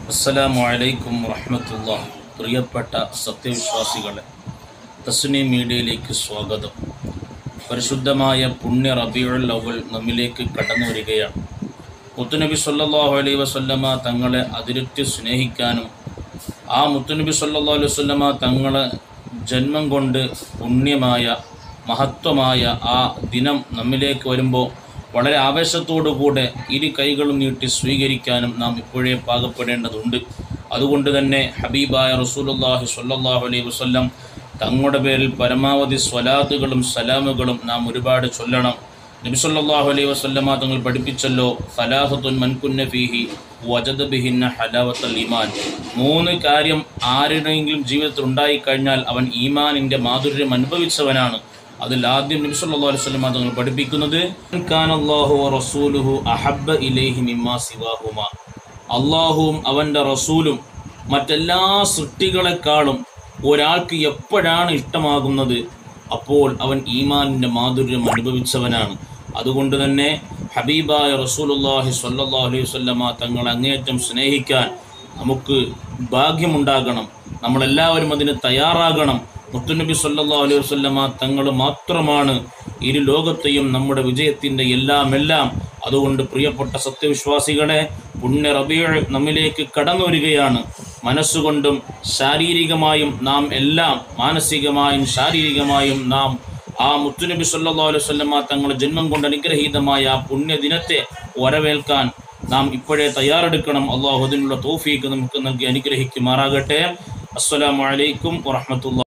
അസ്സലാമു അലൈക്കും വറഹ്മത്തുള്ള പ്രിയപ്പെട്ട സത്യവിശ്വാസികളെ തസ്നി മീഡിയയിലേക്ക് സ്വാഗതം പരിശുദ്ധമായ പുണ്യ റബിയുൽ അവൽ നമ്മിലേക്ക് കടന്നു വരികയാണ് മുത്തുനബി സല്ലല്ലാഹു അലൈഹി വസല്ലമ തങ്ങളെ അതിരുത്തി സ്നേഹിക്കാനും ആ മുത്തുനബി സല്ലല്ലാഹു അലൈഹി വസല്ലമ തങ്ങളെ ജന്മം കൊണ്ട് പുണ്യമായ മഹത്വമായ ആ ദിനം നമ്മിലേക്ക് വരുമ്പോൾ വളരെ ആവേശത്തോടുകൂടെ ഇരു കൈകളും നീട്ടി സ്വീകരിക്കാനും നാം ഇപ്പോഴേ പാകപ്പെടേണ്ടതുണ്ട് അതുകൊണ്ട് തന്നെ ഹബീബായ റസൂലുള്ളാഹി സ്വല്ലല്ലാഹു അലൈഹി വസല്ലം തങ്ങളുടെ പേരിൽ പരമാവധി സ്വലാത്തുകളും സലാമുകളും നാം ഒരുപാട് ചൊല്ലണം നബി സല്ലല്ലാഹു അലൈഹി വസല്ലമ തങ്ങൾ പഠിപ്പിച്ചല്ലോ സലാഹത്തുൻ മൻകുന്ന ഫീഹി വജദ ബിഹിന്ന ഹലാവത്തൽ ഈമാൻ മൂന്ന് കാര്യം ആരുടെയെങ്കിലും ജീവിതത്തിൽ ഉണ്ടായിക്കഴിഞ്ഞാൽ അവൻ ഈമാനിൻ്റെ മാധുര്യം അനുഭവിച്ചവനാണ് അതിൽ ആദ്യം നബി സല്ലല്ലാഹു അലൈഹി വസല്ലമ തങ്ങൾ പഠിപ്പിക്കുന്നത് കാനല്ലാഹു വ റസൂലുഹു അഹബ്ബ ഇലൈഹി മിമ്മാ സിവാഹുമാ അള്ളാഹുവും അവൻ്റെ റസൂലും മറ്റെല്ലാ സൃഷ്ടികളെക്കാളും ഒരാൾക്ക് എപ്പോഴാണ് ഇഷ്ടമാകുന്നത് അപ്പോൾ അവൻ ഈമാനിൻ്റെ മാധുര്യം അനുഭവിച്ചവനാണ് അതുകൊണ്ട് തന്നെ ഹബീബായ റസൂലുള്ളാഹി സ്വല്ലല്ലാഹു അലൈഹി വസല്ലമ തങ്ങളെ അങ്ങേയറ്റം സ്നേഹിക്കാൻ നമുക്ക് ഭാഗ്യമുണ്ടാകണം നമ്മളെല്ലാവരും അതിന് തയ്യാറാകണം മുത്തുനബി സല്ലല്ലാഹു അലൈഹി വസല്ലമ തങ്ങൾ മാത്രമാണ് ഇരു ലോകത്തെയും നമ്മുടെ വിജയത്തിൻ്റെ എല്ലാം എല്ലാം അതുകൊണ്ട് പ്രിയപ്പെട്ട സത്യവിശ്വാസികളെ പുണ്യ റബീഴ് നമ്മിലേക്ക് കടന്നു വരികയാണ് മനസ്സുകൊണ്ടും ശാരീരികമായും നാം എല്ലാം മാനസികമായും ശാരീരികമായും നാം ആ മുത്തുനബി സല്ലല്ലാഹു അലൈഹി വസല്ലമ തങ്ങളുടെ ജന്മം കൊണ്ട് അനുഗ്രഹീതമായ ആ പുണ്യദിനത്തെ വരവേൽക്കാൻ നാം ഇപ്പോഴേ തയ്യാറെടുക്കണം അള്ളാഹു അതിനുള്ള തോഫീക്ക് നമുക്ക് നൽകി അനുഗ്രഹിക്കുമാറാകട്ടെ അസ്സലാമു അലൈക്കും വറഹ്മത്തുള്ളാഹി